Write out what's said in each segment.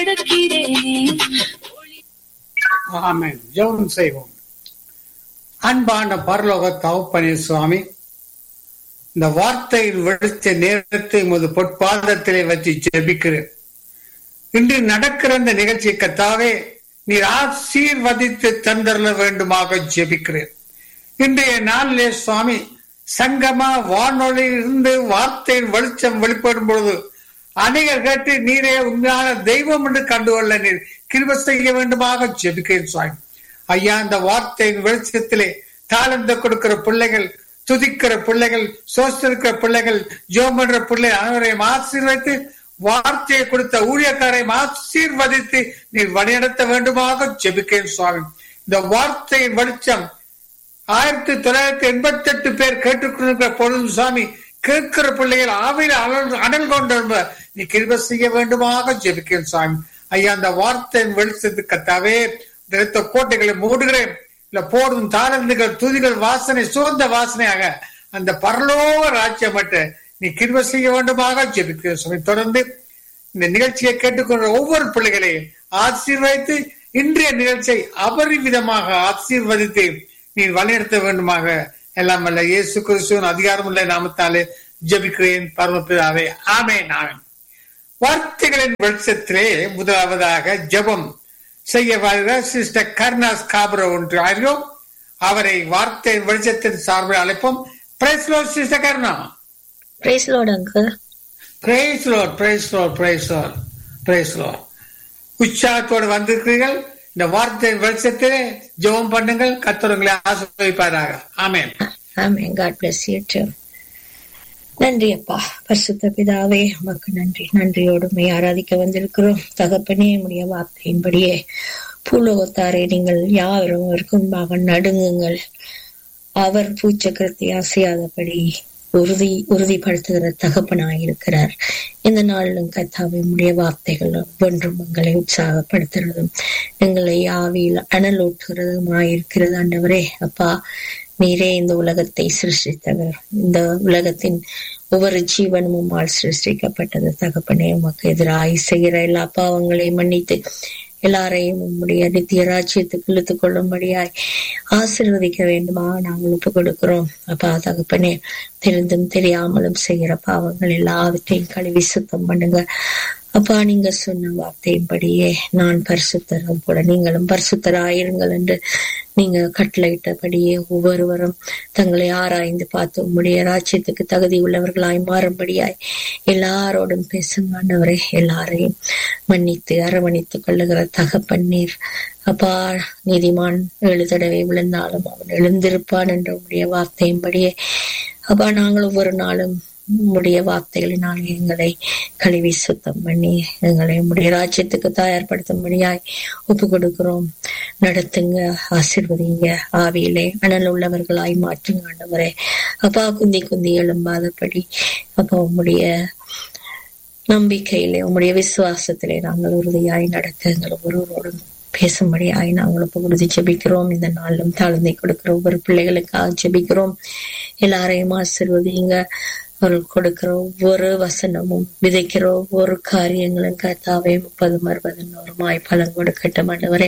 ஆமென் ஜெபம் செய்வோம் அன்பான பரலோக தகப்பனே சுவாமி இந்த வார்த்தையில் வெளிச்ச நேரத்தை உமது பொற்பாதத்திலே வச்சு ஜெபிக்கிறேன் இன்று நடக்கிற இந்த நிகழ்ச்சி கத்தாவே நீர் ஆசீர்வதித்து தந்தரல வேண்டுமாக ஜெபிக்கிறேன் இன்றைய நாளிலே சுவாமி சங்கமா வானொலியில் இருந்து வார்த்தையின் வெளிச்சம் வெளிப்படும் பொழுது அநேகர் கேட்டு நீரே உண்மையான தெய்வம் என்று கண்டுகொள்ள நீர் கிருப செய்ய வேண்டுமாக ஜெபிக்கிறேன் சுவாமி ஐயா இந்த வார்த்தையின் வெளிச்சத்திலே தாளந்த கொடுக்கிற பிள்ளைகள் துதிக்கிற பிள்ளைகள் சோசிருக்கிற பிள்ளைகள் ஜோம் என்ற பிள்ளை அனைவரையும் ஆசீர்வதித்து வார்த்தையை கொடுத்த ஊழியக்காரை ஆசீர்வதித்து நீர் வழிநடத்த வேண்டுமாக ஜெபிக்கிறேன் சுவாமி இந்த வார்த்தையின் வெளிச்சம் ஆயிரத்தி தொள்ளாயிரத்தி எண்பத்தி எட்டு பேர் கேட்டுக்கொண்டிருக்கிற பொழுது சுவாமி கேட்கிற பிள்ளைகள் ஆவியில் அனல் அனல் கொண்டு நீ கிருப செய்ய வேண்டுமாக ஜெபிக்கிறேன் சுவாமி ஐயா அந்த வார்த்தையின் வெளிச்சத்து கத்தாவே இந்த கோட்டைகளை மூடுகிறேன் இல்ல போடும் தாளந்துகள் துதிகள் வாசனை சுகந்த வாசனையாக அந்த பரலோக ராஜ்யம் மட்டும் நீ கிருப செய்ய வேண்டுமாக ஜெபிக்கிறேன் சுவாமி தொடர்ந்து இந்த நிகழ்ச்சியை கேட்டுக்கொண்ட ஒவ்வொரு பிள்ளைகளையும் ஆசீர்வதித்து இன்றைய நிகழ்ச்சியை அபரிவிதமாக ஆசீர்வதித்து நீ வழிநடத்த வேண்டுமாக எல்லாம் அல்ல இயேசு கிறிஸ்துவின் அதிகாரமுள்ள நாமத்தாலே ஜெபிக்கிறேன் பரமபிதாவே ஆமேன் ஆமேன் வார்த்தைகளின் வெளிச்சத்திலே முதலாவதாக ஜெபம் செய்ய வாழ்கிற சிஸ்டர் கர்னாஸ் காபரோ ஒன்று அறிவோம் அவரை வார்த்தை வெளிச்சத்தின் சார்பில் அழைப்போம் praise lord sister Karna praise lord uncle praise lord praise lord praise lord praise lord உற்சாகத்தோடு வந்திருக்கிறீர்கள் இந்த வார்த்தை வெளிச்சத்திலே ஜெபம் பண்ணுங்கள் கத்தவங்களை ஆசிர்வதிப்பாராக ஆமேன் ஆமென் காட் பிளஸ் யூ டூ நன்றி அப்பா பரிசுத்த பிதாவே உமக்கு நன்றி நன்றியோடுமை ஆராதிக்க வந்திருக்கிறோம் தகப்பனே உடைய வார்த்தையின்படியே பூலோகத்தாரே நீங்கள் யாவரும் அவருக்கு நடுங்குங்கள் அவர் பூச்சக்கரத்தை அசையாதபடி உறுதி உறுதிப்படுத்துகிற தகப்பனாயிருக்கிறார் இந்த நாளிலும் கத்தாவை உடைய வார்த்தைகள் ஒவ்வொன்றும் எங்களை உற்சாகப்படுத்துறதும் எங்களை ஆவியில் அனலூட்டுகிறதுமாயிருக்கிறது ஆண்டவரே அப்பா நீரே இந்த உலகத்தை சிருஷ்டித்தவர் இந்த உலகத்தின் ஒவ்வொரு ஜீவனும் உம்மால் சிருஷ்டிக்கப்பட்டது தகப்பனே உமக்கு எதிராய் செய்கிற எல்லா பாவங்களையும் மன்னித்து எல்லாரையும் உம்முடைய நித்திய ராஜ்யத்துக்கு இழுத்துக் கொள்ளும்படியாய் ஆசீர்வதிக்க வேண்டுமா நாங்கள் ஒப்பு கொடுக்கிறோம் அப்பா தகப்பனே தெரிந்தும் தெரியாமலும் செய்கிற பாவங்கள் எல்லாவற்றையும் கழுவி சுத்தம் பண்ணுங்க அப்பா நீங்க சொன்ன வார்த்தையின்படியே நான் பரிசுத்தரம் கூட நீங்களும் பரிசுத்தராயிருங்கள் என்று நீங்க கட்டளையிட்டபடியே ஒவ்வொருவரும் தங்களை ஆராய்ந்து பார்த்து உம்முடைய ராஜ்யத்துக்கு தகுதி உள்ளவர்களாய் மாறும்படியாய் எல்லாரோடும் பேசுங்க ஆண்டவரே எல்லாரையும் மன்னித்து அரவணைத்துக் கொள்ளுகிற தகப்பன் நீர் அப்பா நீதிமான் ஏழு தடவை விழுந்தாலும் அவன் எழுந்திருப்பான் என்ற உடைய வார்த்தையின்படியே அப்பா நாங்கள் ஒவ்வொரு நாளும் உம்முடைய வார்த்தைகளினால் எங்களை கழுவி சுத்தம் பண்ணி எங்களை உம்முடைய ராஜ்யத்துக்கு தயார்படுத்தும்படியாய் ஒப்பு கொடுக்கிறோம் நடத்துங்க ஆசிர்வதிங்க ஆவியிலே அனல் உள்ளவர்களாய் மாற்றுங்க ஆண்டவரே அப்பா குந்தி குந்தி எழும்பாதபடி அப்பா உம்முடைய நம்பிக்கையிலே உம்முடைய விசுவாசத்திலே நாங்கள் உறுதியாய் நடக்க எங்கள் ஒவ்வொருவரோடும் பேசும்படியாய் நாங்கள் ஒப்பு கொடுத்து ஜெபிக்கிறோம் இந்த நாளிலும் தாழ்ந்தை கொடுக்கிற ஒவ்வொரு பிள்ளைகளுக்காக ஜெபிக்கிறோம் எல்லாரையும் ஆசிர்வதிங்க அவர்கள் கொடுக்கிற ஒவ்வொரு வசனமும் விதைக்கிற ஒவ்வொரு காரியங்களும் கத்தாவே முப்பது அறுபது நூறுமாய் பலன் கொடுக்கட்டும் ஆண்டவரே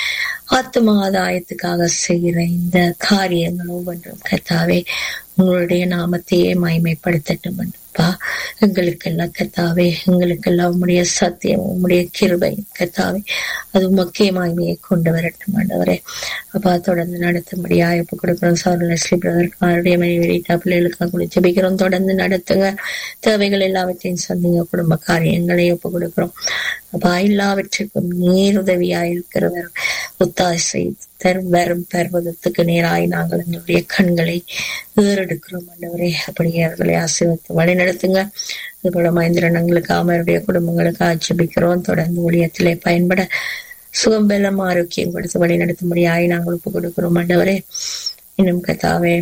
ஆத்ம ஆதாயத்துக்காக செய்கிற இந்த காரியங்கள் ஒவ்வொன்றும் கத்தாவே உங்களுடைய நாமத்தையே மகிமைப்படுத்தட்டும் அப்பா எங்களுக்கெல்லாம் கத்தாவே எங்களுக்கெல்லாம் உம்முடைய சத்தியம் உம்முடைய கிருபை கத்தாவே அது முக்கிய மகிமையை கொண்டு வரட்டும் ஆண்டவரே அப்பா தொடர்ந்து நடத்தும்படியாக ஒப்பு கொடுக்கிறோம் சார் லெஸ்லி பிரதர் அவருடைய மனைவி பிள்ளைகளுக்காக கூட ஜெபிக்கிறோம் தொடர்ந்து நடத்துங்க தேவைகள் எல்லாவற்றையும் சந்திங்க குடும்ப காரியங்களை ஒப்பு கொடுக்கிறோம் அப்பா எல்லாவற்றுக்கும் நீருதவியாயிருக்கிறவர் ஒத்தாசை வரும் பர்வதத்துக்கு நேராய் நாங்கள் எங்களுடைய கண்களை ஏறெடுக்கிறோம் ஆண்டவரே அப்படியே அவர்களை ஆசீர்வத்து வழி நடத்துங்க அதுபோல மகேந்திரனங்களுக்கு அவருடைய குடும்பங்களுக்கு ஆட்சேபிக்கிறோம் தொடர்ந்து ஊழியத்திலே பயன்பட சுகம் பெல்லம் ஆரோக்கியம் கொடுத்து வழி நடத்தும்படியாய் நாங்கள் ஒப்பு கொடுக்கிறோம் ஆண்டவரே இன்னும் கத்தாவே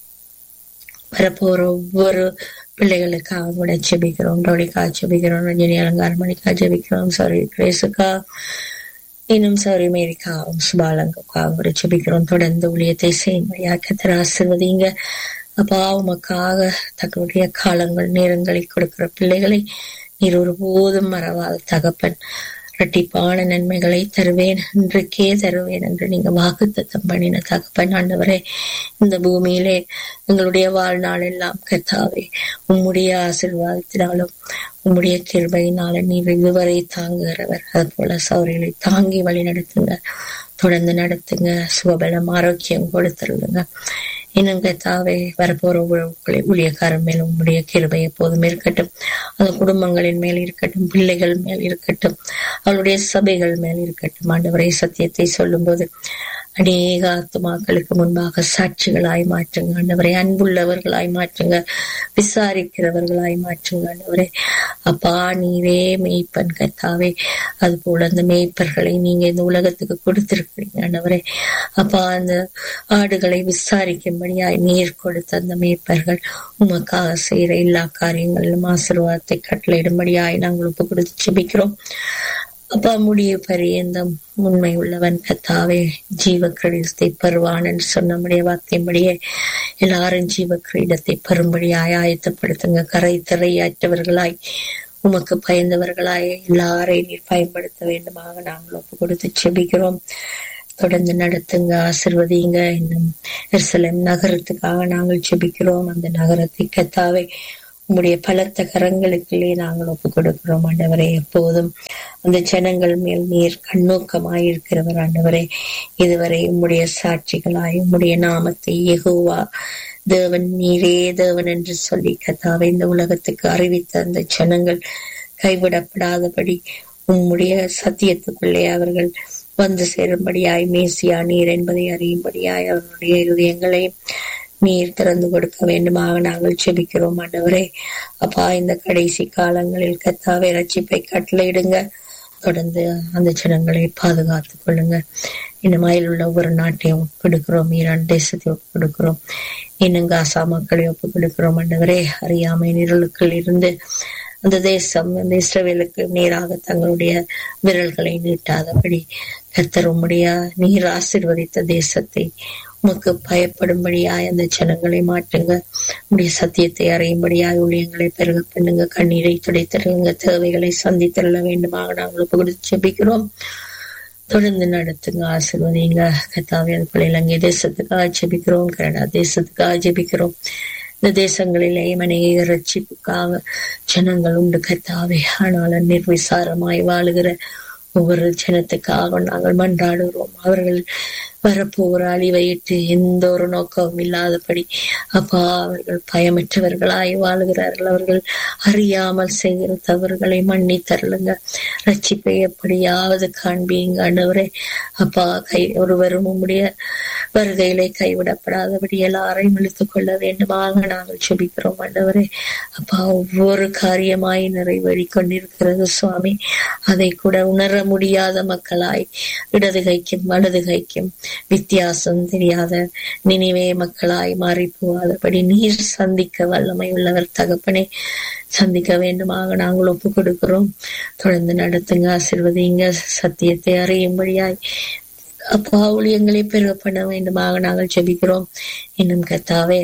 வரப்போற ஒவ்வொரு பிள்ளைகளுக்காக கூட ஜெபிக்கிறோம் டோலிக்காக ஜெபிக்கிறோம் ரஜினி அலங்காரமணிக்காக ஜெபிக்கிறோம் சாரி கிரேஸுக்கா இன்னும் சௌரி மேரிக்காவும் சுபாலங்குக்காகவும் கூட ஜெபிக்கிறோம் தொடர்ந்து ஊழியத்தை செய்யும்படியாக கத்தர் ஆசிர்வதிங்க அப்பா உமக்காக தங்களுடைய காலங்கள் நேரங்களை கொடுக்கிற பிள்ளைகளை நீர் ஒருபோதும் மறவாத தகப்பன் இரட்டிப்பான நன்மைகளை தருவேன் இன்றைக்கே தருவேன் என்று நீங்க வாக்குத்தத்தம் பண்ணின தகப்பன் ஆண்டவரே இந்த பூமியிலே எங்களுடைய வாழ்நாள் எல்லாம் கத்தாவே உம்முடைய ஆசிர்வாதத்தினாலும் உம்முடைய கிருபையினால நீர் இதுவரை தாங்குகிறவர் அது போல சௌரிகளை தாங்கி வழி நடத்துங்க தொடர்ந்து நடத்துங்க சுகபலம் ஆரோக்கியம் கொடுத்துருங்க இன்னும் கத்தாவே வரப்போற உறவுகளை ஊழியக்காரன் மேல் உங்களுடைய கிருபை எப்போதும் இருக்கட்டும் அந்த குடும்பங்களின் மேல் இருக்கட்டும் பிள்ளைகள் மேல் இருக்கட்டும் அவளுடைய சபைகள் மேல் இருக்கட்டும் ஆண்டவரை சத்தியத்தை சொல்லும்போது அநேக ஆத்துமாக்களுக்கு முன்பாக சாட்சிகளாய் மாற்றுங்க ஆண்டவரை அன்புள்ளவர்களாய் மாற்றுங்க விசாரிக்கிறவர்களாய் மாற்றுங்க ஆண்டவரே அப்பா நீரே மெய்ப்பன் கத்தாவே அது போல அந்த மெய்ப்பர்களை நீங்க இந்த உலகத்துக்கு கொடுத்திருக்கிறீங்க ஆண்டவரே அப்பா அந்த ஆடுகளை விசாரிக்கும்படியாய் நீர் கொடுத்த அந்த மெய்ப்பர்கள் உமக்காக செய்யற எல்லா காரியங்களிலும் ஆசீர்வாதத்தை கட்டளையிடும்படியாய் நாங்கள் ஒப்பு கொடுத்து செபிக்கிறோம் அப்பா முடிய பரியந்தம் உண்மை உள்ளவன் கத்தாவே ஜீவ கிரீடத்தை பெறுவான் என்று சொன்னபடிய வார்த்தையின்படியே எல்லாரும் ஜீவ கிரீடத்தை பெறும்படியாய் ஆயத்தப்படுத்துங்க கரை திரையாற்றவர்களாய் உமக்கு பயந்தவர்களாய் எல்லாரையும் நீர் பயன்படுத்த வேண்டுமாக நாங்கள் ஒப்பு கொடுத்து செபிக்கிறோம் தொடர்ந்து நடத்துங்க ஆசிர்வதிங்க இன்னும் எருசலேம் நகரத்துக்காக நாங்கள் செபிக்கிறோம் அந்த நகரத்தை கத்தாவே உம்முடைய பலத்த கரங்களுக்குள்ளே நாங்கள் ஒப்பு கொடுக்கிறோம் ஆண்டவரே எப்போதும் அந்த ஜனங்கள் மேல் நீர் கண்ணோக்கமாய் இருக்கிறவர் ஆண்டவரே இதுவரை உம்முடைய சாட்சிகளாய் உம்முடைய நாமத்தை எகுவா தேவன் நீரே தேவன் என்று சொல்லி கத்தாவை இந்த உலகத்துக்கு அறிவித்த அந்த ஜனங்கள் கைவிடப்படாதபடி உம்முடைய சத்தியத்துக்குள்ளே அவர்கள் வந்து சேரும்படியாய் மேசியா நீர் என்பதை அறியும்படியாய் அவர்களுடைய இருதயங்களையும் நீர் திறந்து கொடுக்க வேண்டுமாக நாங்கள் செபிக்கிறோம் ஆண்டவரே அப்பா இந்த கடைசி காலங்களில் கத்தாவை ரட்சிப்பை கட்டளையிடுங்க தொடர்ந்து அந்த ஜனங்களை பாதுகாத்துக் கொள்ளுங்க இன்னும் அயல் உள்ள ஒவ்வொரு நாட்டையும் ஒப்பு கொடுக்கிறோம் ஈரான் தேசத்தை ஒப்பு கொடுக்கிறோம் இன்னும் காசா மக்களை ஒப்பு கொடுக்கிறோம் ஆண்டவரே அறியாமை நிரலுக்குள் இருந்து அந்த தேசம் அந்த இஸ்ரவேலுக்கு நேராக தங்களுடைய விரல்களை நீட்டாதபடி கத்தர் உம்முடைய நீர் ஆசிர்வதித்த தேசத்தை உமக்கு பயப்படும்படியாய் அந்த ஜனங்களை மாற்றுங்க உடைய சத்தியத்தை அறியும்படியாய் ஊழியங்களை பெருக பண்ணுங்க கண்ணீரை துடைத்தருங்க தேவைகளை சந்தித்தருள வேண்டுமாக நாங்கள் கொடுத்து செபிக்கிறோம் தொடர்ந்து நடத்துங்க ஆசிர்வதிங்க கத்தாவே அது போல இலங்கை தேசத்துக்காக ஜெபிக்கிறோம் கனடா தேசத்துக்காக ஜெபிக்கிறோம் இந்த தேசங்களிலே அநேக ரட்சிப்புக்காக ஜனங்கள் உண்டு கத்தாவே ஆனாலும் நிர்விசாரமாய் வாழுகிற ஒவ்வொரு ஜனத்துக்காக நாங்கள் மன்றாடுகிறோம் அவர்கள் வரப்போகிற அழிவையிட்டு எந்த ஒரு நோக்கமும் இல்லாதபடி அப்பா அவர்கள் பயமற்றவர்களாய் வாழுகிறார்கள் அவர்கள் அறியாமல் செய்கிற தவறுகளை மன்னி தரலுங்க ரட்சிப்பை எப்படியாவது காண்பீங்க ஆண்டவரே அப்பா கை ஒருவரும் உம்முடைய வருகையிலே கைவிடப்படாதபடி எல்லாரையும் இழுத்துக் கொள்ள வேண்டுமாக நாங்கள் செபிக்கிறோம் ஆண்டவரே அப்பா ஒவ்வொரு காரியமாய் நிறைவேறி கொண்டிருக்கிறது சுவாமி அதை கூட உணர முடியாத மக்களாய் இடது கைக்கும் வலது கைக்கும் வித்தியாசம் தெரியாத நினைவே மக்களாய் மாறி போகாதபடி நீர் சந்திக்க வல்லமை உள்ளவர் தகப்பனே சந்திக்க வேண்டுமாக நாங்கள் ஒப்பு கொடுக்கிறோம் தொடர்ந்து நடத்துங்க ஆசிர்வதிங்க சத்தியத்தை அறியும்படியாய் அப்பா ஊழியங்களை பெருக பண்ண வேண்டுமாக நாங்கள் ஜெபிக்கிறோம் இன்னும் கத்தாவே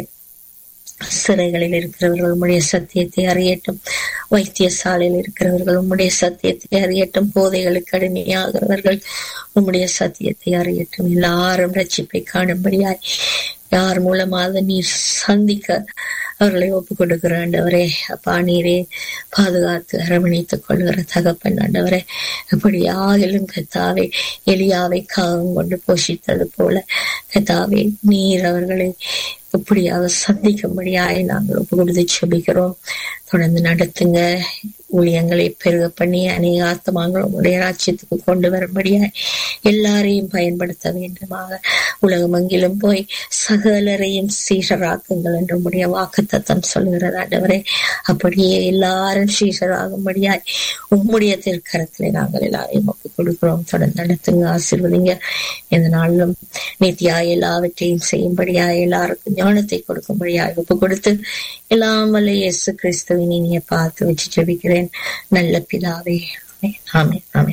சிறைகளில் இருக்கிறவர்கள் உம்முடைய சத்தியத்தை அறியட்டும் வைத்தியசாலையில் இருக்கிறவர்கள் உம்முடைய சத்தியத்தை அறியட்டும் போதைகளுக்கு அடிமையாகிறவர்கள் உம்முடைய சத்தியத்தை அறியட்டும் எல்லாரும் ரட்சிப்பை காணும்படியாய் யார் மூலமாக நீர் சந்திக்க அவர்களை ஒப்பு கொடுக்கிற ஆண்டவரே அப்பா நீரே பாதுகாத்து அரவணைத்துக் கொள்கிற தகப்பன் ஆண்டவரே எப்படி ஆகிலும் கத்தாவே எலியாவை காகம் கொண்டு போஷித்தது போல கத்தாவே நீர் அவர்களை எப்படியாவது சந்திக்கும்படியாய் நாங்கள் ஒப்பு கொடுத்து செபிக்கிறோம் தொடர்ந்து நடத்துங்க ஊழியங்களை பெருக பண்ணி அநேக ஆத்மாங்கள் உங்களுடைய ராஜ்யத்துக்கு கொண்டு வரும்படியாய் எல்லாரையும் பயன்படுத்த வேண்டுமாக உலகமெங்கிலும் போய் சகலரையும் சீஷராக்குங்கள் என்று உடைய வாக்கு தத்தம் சொல்கிறது ஆண்டவரே அப்படியே எல்லாரும் சீஷராகும்படியாய் உம்முடைய திருக்கரத்திலே நாங்கள் எல்லாரையும் ஒப்பு கொடுக்கிறோம் தொடர்ந்து நடத்துங்க ஆசிர்வதிங்க இந்த நாளிலும் நித்தியாய் எல்லாவற்றையும் செய்யும்படியாய் எல்லாருக்கும் ஞானத்தை கொடுக்கும்படியாய் ஒப்பு கொடுத்து எல்லாம் வல்ல இயேசு கிறிஸ்துவின் இனிய பார்த்து வச்சு ஜெபிக்கிறேன் நல்ல பிதாவே ஆமே ஆமே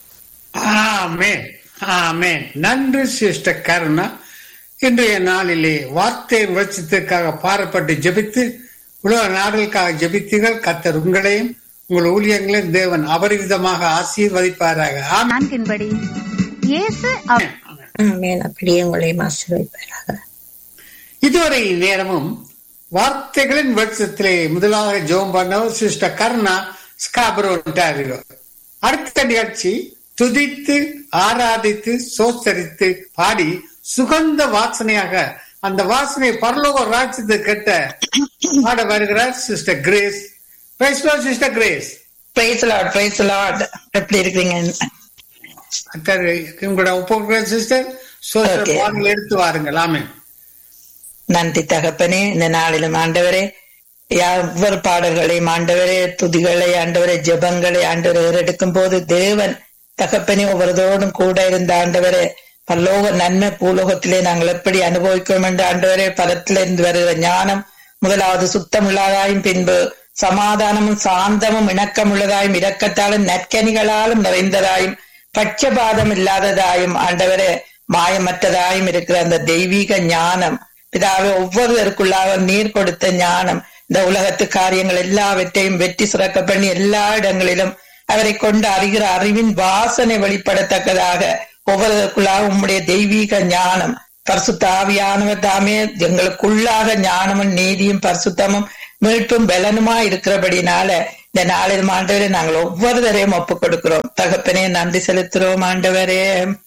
ஆமென் ஆமென் நன்றி சிஸ்டர் கருணா இன்றைய நாளிலே வார்த்தை விவச்சத்திற்காக பாரப்பட்டு ஜெபித்து உலக நாடுகளுக்காக ஜெபித்தீர்கள் கத்தர் உங்களையும் உங்கள் ஊழியங்களின் தேவன் அபரிவிதமாக ஆசீர்வதிப்பாராக ஆமென். நான்கின்படி இயேசு அவர் ஆமென் அப்படியே உங்களை ஆசீர்வதிப்பாராக இதுவரை நேரமும் வார்த்தைகளின் வெளிச்சத்திலே முதலாக ஜோம் பண்ணவர் சிஸ்டர் கருணா ஸ்காபரோ ஒன்டாரியோ அடுத்த நிகழ்ச்சி துதித்து ஆராதித்து சோத்தரித்து பாடி சுகந்த வாசனையாக அந்த வாசனை பரலோக ராஜ்யத்தை கட்ட பாட வருகிறார் சிஸ்டர் கிரேஸ் பேசுவோம் sister Grace praise lord praise lord எப்படி இருக்கிறீங்க அத்தர் உங்களோட ஒப்புக்கிற சிஸ்டர் சோதர Okay. பாடல் எடுத்து வாருங்கள் ஆமென் நன்றி தகப்பனே இந்த நாளிலும் ஆண்டவரே யா- ஒவ்வொரு பாடல்களையும் ஆண்டவரே துதிகளை ஆண்டவரே ஜெபங்களை ஆண்டவரே ஏறெடுக்கும் போது தேவன் தகப்பனே ஒவ்வொருதோடும் கூட இருந்த ஆண்டவரே பல்லோக நன்மை பூலோகத்திலே நாங்கள் எப்படி அனுபவிக்கிறோம் என்று ஆண்டவரே பதத்திலிருந்து வருகிற ஞானம் முதலாவது சுத்தமுள்ளதாயும் பின்பு சமாதானமும் சாந்தமும் இணக்கமுள்ளதாயும் இரக்கத்தாலும் நற்கனிகளாலும் நிறைந்ததாயும் பட்சபாதம் இல்லாததாயும் ஆண்டவரே மாயமற்றதாயும் இருக்கிற அந்த தெய்வீக ஞானம் பிதாவே ஒவ்வொருவருக்குள்ளாக நீர் கொடுத்த ஞானம் இந்த உலகத்து காரியங்கள் எல்லாவற்றையும் வெற்றி சிறக்க பண்ணி எல்லா இடங்களிலும் அவரை கொண்டு அறிகிற அறிவின் வாசனை வெளிப்படத்தக்கதாக ஒவ்வொருவருக்குள்ளாக உம்முடைய தெய்வீக ஞானம் பரிசுத்த ஆவியானவர் தாமே எங்களுக்குள்ளாக ஞானமும் நீதியும் பரிசுத்தமும் மீட்பும் பலனுமா இருக்கிறபடினால இந்த நாளில் ஆண்டவரே நாங்கள் ஒவ்வொருவரையும் ஒப்புக் கொடுக்கிறோம் தகப்பனே நன்றி செலுத்துறோம் ஆண்டவரே